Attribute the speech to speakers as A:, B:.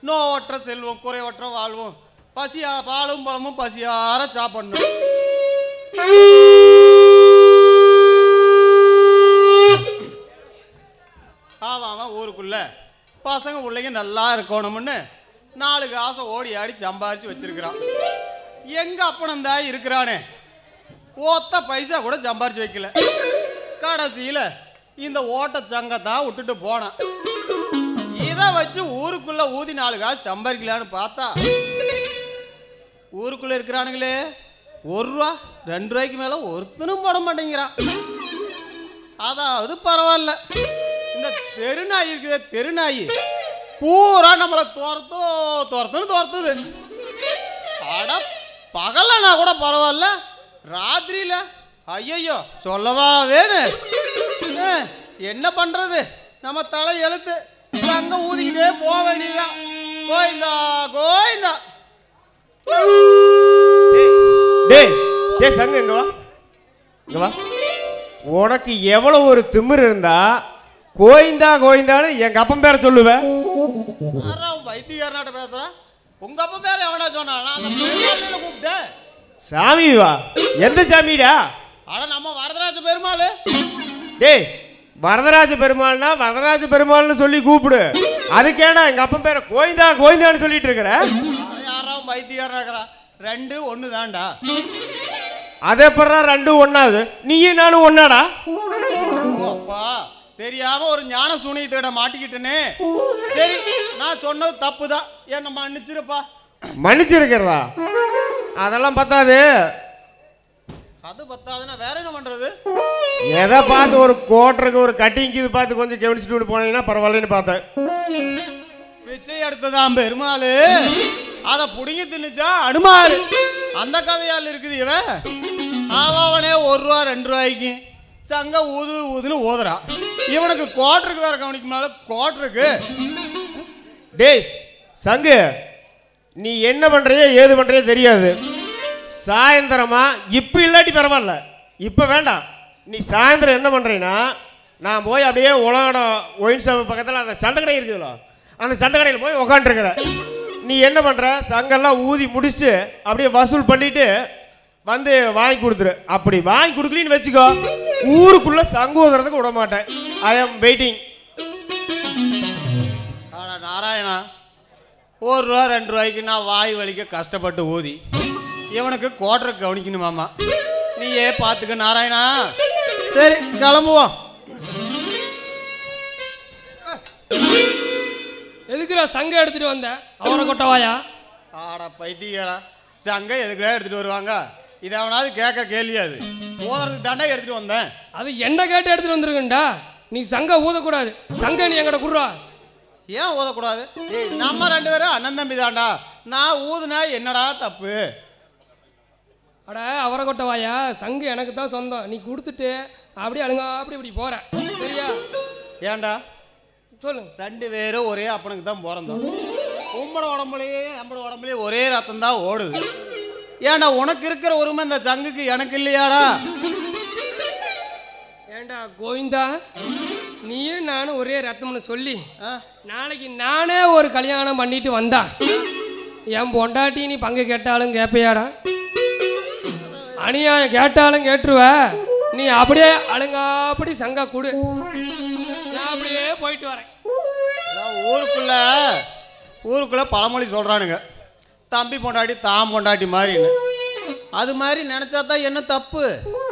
A: நோவற்ற செல்வம் குறைவற்ற வாழ்வோம் பசியா பாலும் பழமும் பசியார சாப்பிடணும் அவன் அவன் ஊருக்குள்ள பசங்க பிள்ளைங்க நல்லா இருக்கணும்னு நாலு காசை ஓடி ஆடி சம்பாரிச்சு வச்சிருக்கிறான் எங்க அப்பனந்தா இருக்கிறானே ஒத்த பைசா கூட சம்பாரிச்சு வைக்கல கடைசியில இந்த ஓட்ட சங்கத்தான் விட்டுட்டு போனான் இதை வச்சு ஊருக்குள்ள ஊதி நாலு காசு சம்பாதிக்கலான்னு பார்த்தா ஊருக்குள்ள இருக்கிறானுங்களே ஒரு ரூபா ரெண்டு ரூபாய்க்கு மேல ஒருத்தனும் போட மாட்டேங்கிறான் அதாவது பரவாயில்ல இந்த தெருநாய் இருக்குதே தெருநாய் பூரா நம்மளை துரத்தோ துரத்துன்னு துரத்துது அட பகலனா கூட பரவாயில்ல ராத்திரியில ஐயையோ சொல்லவா வேணும் ஏ, என்ன பண்றது நம்ம தலை எழுத்து அங்க ஊதிக்கிட்டே போக வேண்டியதுதான் கோயிந்தா கோயிந்தா
B: டேய் டேய் சங்கு இங்க வா இங்க வா உனக்கு எவ்வளவு ஒரு திமிரு இருந்தா கோயிந்தா கோயிந்தான்னு எங்க அப்பன் பேரை சொல்லுவேன்
A: யாரா உன் வைத்தியக்காரனாட்ட பேசுறான் உங்க அப்பா பேர் எவனா சொன்னா நான் அந்த பெருமாள் கூப்பிட்டேன்
B: சாமி வா எந்த சாமிடா
A: அட நம்ம வரதராஜ பெருமாள்
B: டேய் வரதராஜ பெருமாள்னா வரதராஜ பெருமாள்னு சொல்லி கூப்பிடு அதுக்கேடா எங்க அப்பன் பேரை கோயிந்தா கோயிந்தான்னு சொல்லிட்டு இருக்கிற
A: அட யாரா உன் வைத்தியக்காரனாக்கிறா ரெண்டு ஒன்று தான்டா
B: அதே படுறா ரெண்டும் ஒண்ணாது நீயும் நானும் ஒன்னாடா
A: ஓ அப்பா தெரியாம ஒரு ஞான சூனியத்திட மாட்டிக்கிட்டனே சரி நான் சொன்னது தப்பு தான் என்ன மன்னிச்சிருப்பா
B: மன்னிச்சிருக்கிறதா அதெல்லாம் பத்தாது
A: அது பத்தாதுன்னா வேற என்ன பண்றது
B: எதை பார்த்து ஒரு கோட்டருக்கு ஒரு கட்டிங் இது பார்த்து கொஞ்சம் கவனிச்சுட்டு போனீங்கன்னா பரவாயில்லன்னு பார்த்தேன்
A: பிச்சை எடுத்ததாம் பெருமாள் அதை புடுங்கி தின்னுச்சா அனுமாரு அந்த கதையால் இருக்குது இவன் அவனே ஒரு ரூபா ரெண்டு ரூபாய்க்கு சங்க ஊது ஊதுன்னு ஊதுறான் இவனுக்கு கோட்டருக்கு வேற கவனிக்கும்னால கோட்டருக்கு
B: டேய் சங்கு நீ என்ன பண்றியோ ஏது பண்றியோ தெரியாது சாயந்தரமா இப்போ இல்லாட்டி பரவாயில்ல இப்போ வேண்டாம் நீ சாயந்தரம் என்ன பண்றீன்னா நான் போய் அப்படியே உலகம் ஒயின் ஷாப் பக்கத்தில் அந்த சண்டை கடை இருக்குதுல்ல அந்த சண்டை கடையில் போய் உக்காண்ட்ருக்கிற நீ என்ன பண்ற சங்கெல்லாம் ஊதி முடிச்சுட்டு அப்படியே வசூல் பண்ணிட்டு வந்து வாங்கி கொடுத்துரு அப்படி வாங்கி கொடுக்கலின்னு வச்சுக்கோ ஊருக்குள்ள சங்கு ஊதுறதுக்கு விட மாட்டேன் ஐ ஆம் வெயிட்டிங்
A: ஆனா நாராயணா ஒரு ரூபா ரெண்டு ரூபாய்க்கு நான் வாய் வலிக்க கஷ்டப்பட்டு ஊதி இவனுக்கு கோட்டருக்கு கவனிக்கணுமாமா நீயே பார்த்துக்க நாராயணா சரி கிளம்புவோம்
C: எதுக்குடா சங்கம் எடுத்துட்டு வந்த அவரை கொட்டவாயா
A: ஆட பைத்தியரா சங்க எதுக்குடா எடுத்துட்டு வருவாங்க இது அவனாவது கேட்க கேள்வி அது போதுறதுக்கு தாண்டா எடுத்துட்டு வந்தேன்
C: அது என்ன கேட்டு எடுத்துட்டு வந்திருக்கேன்டா நீ சங்க ஊதக்கூடாது சங்க நீ எங்கிட்ட குடுறா
A: ஏன் ஊதக்கூடாது ஏய் நம்ம ரெண்டு பேரும் அண்ணன் தம்பி தான்டா நான் ஊதுனா என்னடா தப்பு
C: அட அவரை கொட்டவாயா சங்கு எனக்கு தான் சொந்தம் நீ கொடுத்துட்டு அப்படியே அழுங்க அப்படி இப்படி போற சரியா
A: ஏன்டா
C: சொல்லு
A: ரெண்டு பேரும் ஒரே அப்பனுக்கு தான் பிறந்தோம் உம்மட உடம்புலயே நம்மளோட உடம்புலயே ஒரே ரத்தம் தான் ஓடுது ஏன்டா உனக்கு இருக்கிற உரிமை இந்த சங்குக்கு எனக்கு இல்லையாடா
C: ஏண்டா கோவிந்தா நீயும் நானும் ஒரே ரத்தம்னு சொல்லி
A: ஆ?
C: நாளைக்கு நானே ஒரு கல்யாணம் பண்ணிட்டு வந்தா என் பொண்டாட்டி நீ பங்கு கேட்டாலும் கேட்பையாடா அநியாயம் கேட்டாலும் கேட்டுருவ நீ அப்படியே அழுங்காப்படி சங்கா கொடு நான் அப்படியே போயிட்டு வரேன்
A: அதான் ஊருக்குள்ள ஊருக்குள்ள பழமொழி சொல்றானுங்க தம்பி பொண்டாட்டி தாம் பொண்டாட்டி மாதிரின்னு அது மாதிரி நினைச்சா தான் என்ன தப்பு